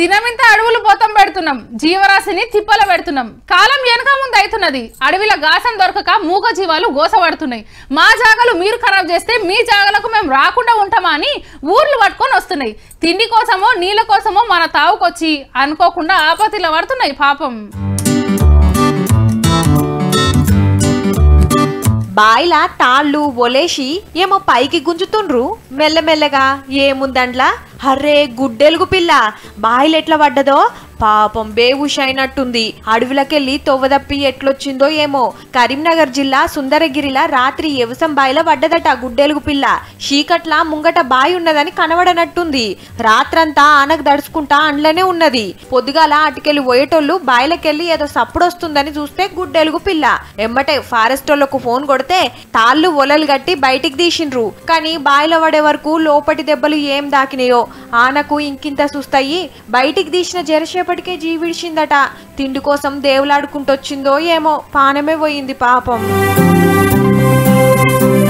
దినమింత అడవులు పోతం పెడుతున్నాం జీవరాశిని తిప్పల పెడుతున్నాం కాలం వెనక ముందు అవుతున్నది అడవిల గాసం దొరకక మూగ జీవాలు గోసపడుతున్నాయి మా జాగలు మీరు ఖరాబ్ చేస్తే మీ జాగలకు మేము రాకుండా ఉంటామా అని ఊర్లు పట్టుకొని వస్తున్నాయి తిండి కోసమో నీళ్ళ కోసమో మన తావుకొచ్చి అనుకోకుండా ఆపతిలో పడుతున్నాయి పాపం బాయిల తాళ్ళు ఒలేసి ఏమో పైకి గుంజుతుండ్రు మెల్లమెల్లగా ఏముందండ్లా హర్రే గుడ్డెలుగు పిల్ల బాయిలు ఎట్లా పడ్డదో పాపం బేవుష్ అయినట్టుంది అడవిలకెళ్ళి తొవ్వదప్పి ఎట్లొచ్చిందో ఏమో కరీంనగర్ జిల్లా సుందరగిరిల రాత్రి ఎవసం బాయిల పడ్డదట గుడ్డెలుగు పిల్ల చీకట్ల ముంగట బాయి ఉన్నదని కనబడనట్టుంది రాత్రంతా ఆనకు దడుచుకుంటా అండ్లనే ఉన్నది పొద్దుగాల అటుకెళ్ళి పోయేటోళ్ళు బాయిలకెళ్ళి ఏదో సప్పుడు వస్తుందని చూస్తే గుడ్డెలుగు పిల్ల ఎమ్మటే ఫారెస్ట్ వాళ్ళకు ఫోన్ కొడితే తాళ్ళు ఒలలు గట్టి బయటికి తీసిండ్రు కానీ బాయిలో పడే వరకు లోపటి దెబ్బలు ఏం దాకినాయో ఆనకు ఇంకింత సుస్తాయి బయటికి తీసిన జరసేపటికే జీవిడిచిందట తిండి కోసం దేవులాడుకుంటొచ్చిందో ఏమో పానమే పోయింది పాపం